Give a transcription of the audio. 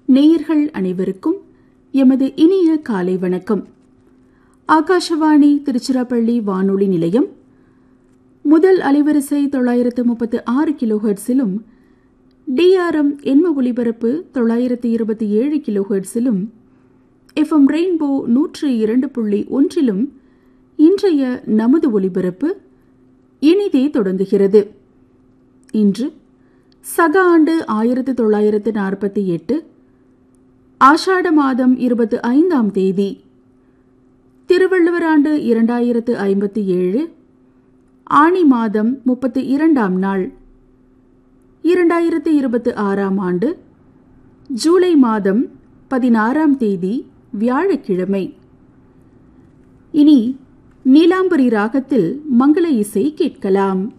நேயர்கள் அனைவருக்கும் எமது இனிய காலை வணக்கம் ஆகாஷவாணி திருச்சிராப்பள்ளி வானொலி நிலையம் முதல் அலைவரிசை தொள்ளாயிரத்து முப்பத்து ஆறு கிலோஹெர்ட்ஸிலும் டிஆர்எம் எண்ம ஒலிபரப்பு தொள்ளாயிரத்து இருபத்தி ஏழு கிலோஹெர்ட்ஸிலும் எஃப்எம் ரெயின்போ நூற்று இரண்டு புள்ளி ஒன்றிலும் இன்றைய நமது ஒலிபரப்பு இனிதே தொடங்குகிறது இன்று சக ஆண்டு ஆயிரத்து தொள்ளாயிரத்து நாற்பத்தி எட்டு ஆஷாட மாதம் இருபத்தி ஐந்தாம் தேதி திருவள்ளுவர் ஆண்டு இரண்டாயிரத்து ஐம்பத்தி ஏழு ஆணி மாதம் முப்பத்தி இரண்டாம் நாள் இரண்டாயிரத்து இருபத்தி ஆறாம் ஆண்டு ஜூலை மாதம் பதினாறாம் தேதி வியாழக்கிழமை இனி நீலாம்பரி ராகத்தில் மங்கள இசை கேட்கலாம்